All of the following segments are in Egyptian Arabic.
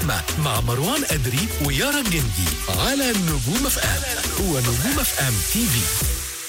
الزحمة مع مروان أدري ويارا الجندي على نجوم اف ام هو نجوم اف ام تي في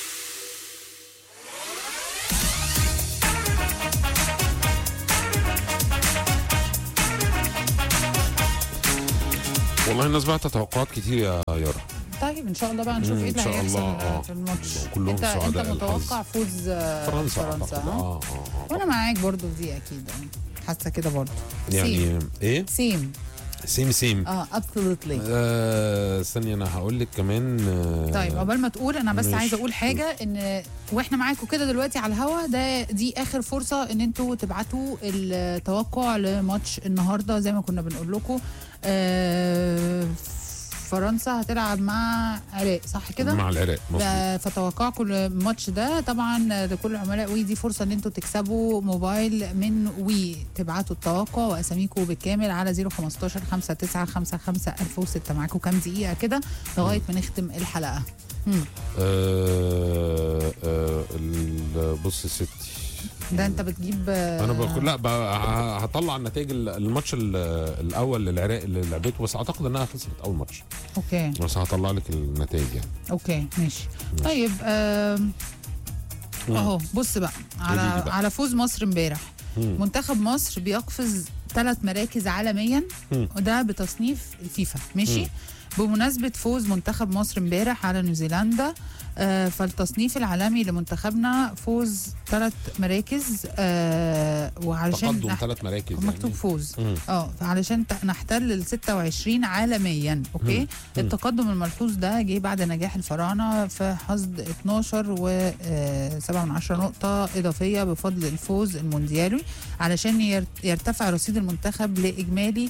والله الناس بعت توقعات كتير يا يارا طيب ان شاء الله بقى نشوف مم، ايه إن اللي شاء هيحصل الله، آه. في الماتش كلهم انت انت سعداء متوقع الحظ. فوز آه، فرنسا فرنسا أعتقد. ها؟ اه اه اه وانا معاك برضو في دي اكيد حاسه كده برضو يعني ايه سيم سيم سيم اه ابسولوتلي آه، استني انا هقول لك كمان آه، طيب قبل ما تقول انا بس ماشي. عايزه اقول حاجه ان واحنا معاكم كده دلوقتي على الهوا ده دي اخر فرصه ان انتوا تبعتوا التوقع لماتش النهارده زي ما كنا بنقول لكم آه فرنسا هتلعب مع عراق صح كده؟ مع العراق مظبوط ف- فتوقعكم للماتش ده طبعا لكل عملاء وي دي فرصه ان انتوا تكسبوا موبايل من وي تبعتوا التوقع واساميكم بالكامل على 015 5955 1006 معاكم كام دقيقه كده لغايه ما نختم الحلقه مم. آه آه ال- بص يا ستي ده انت بتجيب انا بقول لا بقى ه- هطلع النتائج ال- الماتش ال- الاول للعراق اللي لعبته بس اعتقد انها خسرت اول ماتش اوكي بس هطلع لك النتائج يعني اوكي ماشي طيب آم، اهو بص بقى قولي على لي بقى. على فوز مصر امبارح مم. منتخب مصر بيقفز ثلاث مراكز عالميا مم. وده بتصنيف الفيفا ماشي مم. بمناسبة فوز منتخب مصر امبارح على نيوزيلندا آه فالتصنيف العالمي لمنتخبنا فوز ثلاث مراكز آه وعلشان تقدم نح- ثلاث مراكز مكتوب يعني. فوز مم. اه فعلشان ت- نحتل ال 26 عالميا اوكي مم. التقدم الملحوظ ده جه بعد نجاح الفراعنه في حصد 12 و 7 من 10 نقطه اضافيه بفضل الفوز المونديالي علشان ير- يرتفع رصيد المنتخب لاجمالي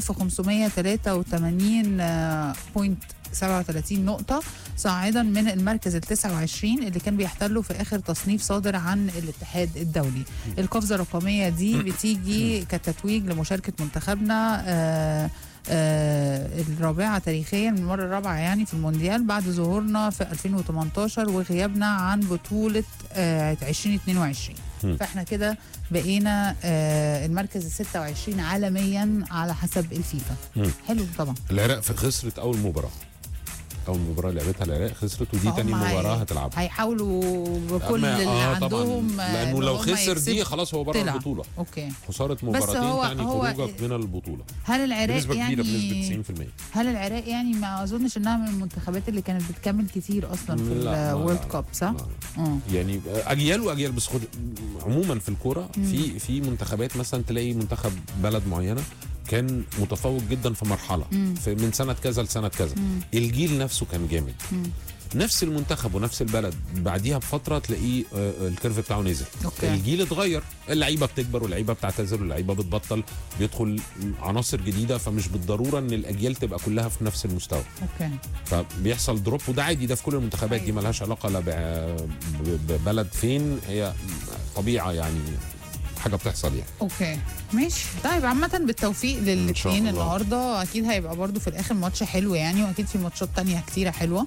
1583.37 نقطة صاعدا من المركز ال 29 اللي كان بيحتله في آخر تصنيف صادر عن الاتحاد الدولي القفزة الرقمية دي بتيجي كتتويج لمشاركة منتخبنا آه آه الرابعة تاريخيا من المرة الرابعة يعني في المونديال بعد ظهورنا في 2018 وغيابنا عن بطولة آه 2022 مم. فاحنا كده بقينا آه المركز ال 26 عالميا على حسب الفيفا مم. حلو طبعا العراق في خسرت اول مباراه اول مباراه لعبتها العراق خسرت ودي فهم تاني هي- مباراه هتلعبها هيحاولوا بكل أما- اللي آه عندهم طبعا آه، لانه إن لو هم خسر دي يكسبوا. خلاص هو بره طلع. البطوله اوكي خساره مباراتين هو- تاني هو- خروجك من البطوله هل العراق بنسبه كبيره يعني بنسبه 90% هل العراق يعني ما اظنش انها من المنتخبات اللي كانت بتكمل كتير اصلا في لا، لا، الورلد لا، كاب صح؟ لا. اه يعني اجيال واجيال بس خد عموما في الكوره مم. في في منتخبات مثلا تلاقي منتخب بلد معينه كان متفوق جدا في مرحله مم. في من سنه كذا لسنه كذا مم. الجيل نفسه كان جامد مم. نفس المنتخب ونفس البلد بعديها بفتره تلاقيه آه، آه، الكيرف بتاعه نزل اوكي الجيل اتغير اللعيبه بتكبر واللعيبه بتعتذر واللعيبه بتبطل بيدخل عناصر جديده فمش بالضروره ان الاجيال تبقى كلها في نفس المستوى اوكي فبيحصل دروب وده عادي ده في كل المنتخبات دي أيوة. ملهاش علاقه لا بع- ب- ببلد فين هي طبيعه يعني حاجه بتحصل يعني اوكي ماشي طيب عامة بالتوفيق شاء للاثنين الله. النهارده اكيد هيبقى برضو في الاخر ماتش حلو يعني واكيد في ماتشات تانية كتيرة حلوة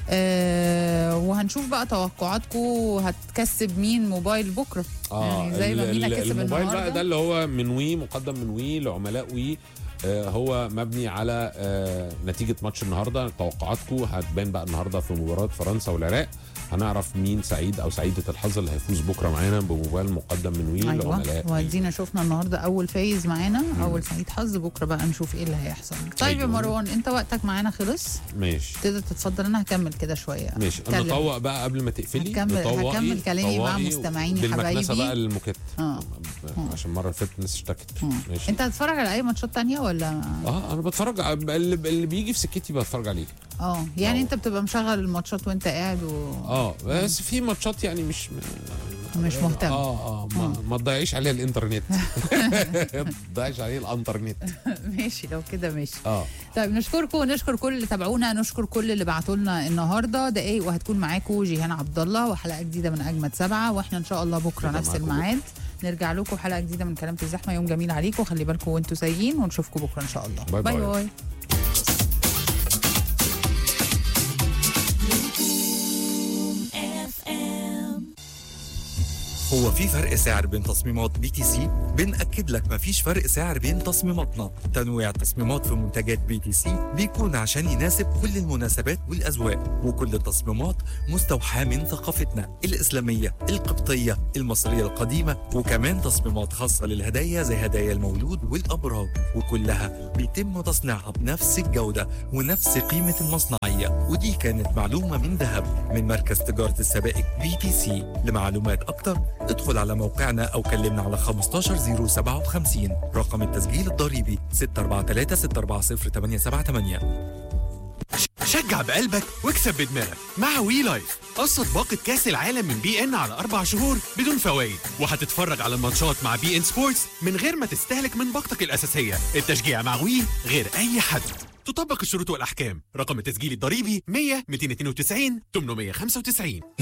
آه وهنشوف بقى توقعاتكم هتكسب مين موبايل بكره يعني زي ما ال- مينا ال- كسب الموبايل بقى النهارده ده اللي هو من وي مقدم من وي لعملاء وي آه، هو مبني على آه، نتيجة ماتش النهاردة توقعاتكم هتبان بقى النهاردة في مباراة فرنسا والعراق هنعرف مين سعيد أو سعيدة الحظ اللي هيفوز بكرة معانا بموبايل مقدم من وي ايوه لعملاء وي. وادينا شفنا النهارده اول فايز معانا اول سعيد حظ بكره بقى نشوف ايه اللي هيحصل طيب يا أيوة. مروان انت وقتك معانا خلص ماشي تقدر تتفضل انا هكمل كده شويه ماشي اتكلم. نطوق بقى قبل ما تقفلي هكمل- نطوقي- هكمل كلامي مع طوقي مستمعيني بالمكنسة حبايبي. بقى الموكيت اه عشان المرة اللي فاتت الناس اشتكت مم. ماشي انت هتتفرج على اي ماتشات تانية ولا اه انا بتفرج على- اللي, اللي بيجي في سكتي بتفرج عليه اه يعني آه. انت بتبقى مشغل الماتشات وانت قاعد و... اه بس في ماتشات يعني مش مش مهتم اه اه ما, ما تضيعيش عليها الانترنت ما تضيعيش عليه الانترنت ماشي لو كده ماشي اه طيب نشكركم ونشكر كل اللي تابعونا نشكر كل اللي بعتوا لنا النهارده دقايق وهتكون معاكم جيهان عبد الله وحلقه جديده من اجمد سبعه واحنا ان شاء الله بكره نبقى نفس معاكم الميعاد نرجع لكم حلقه جديده من كلام في الزحمه يوم جميل عليكم خلي بالكم وانتوا سايقين ونشوفكم بكره ان شاء الله باي باي. باي, باي. هو في فرق سعر بين تصميمات بي تي سي؟ بنأكد لك مفيش فرق سعر بين تصميماتنا تنويع التصميمات في منتجات بي تي سي بيكون عشان يناسب كل المناسبات والأذواق وكل التصميمات مستوحاة من ثقافتنا الإسلامية القبطية المصرية القديمة وكمان تصميمات خاصة للهدايا زي هدايا المولود والأبراج وكلها بيتم تصنيعها بنفس الجودة ونفس قيمة المصنعية ودي كانت معلومة من ذهب من مركز تجارة السبائك بي تي سي لمعلومات أكتر ادخل على موقعنا أو كلمنا على 15057 رقم التسجيل الضريبي 643 640 878 شجع بقلبك واكسب بدماغك مع وي لايف قصة باقة كأس العالم من بي ان على أربع شهور بدون فوائد وهتتفرج على الماتشات مع بي ان سبورتس من غير ما تستهلك من باقتك الأساسية التشجيع مع وي غير أي حد تطبق الشروط والأحكام رقم التسجيل الضريبي 100 292 895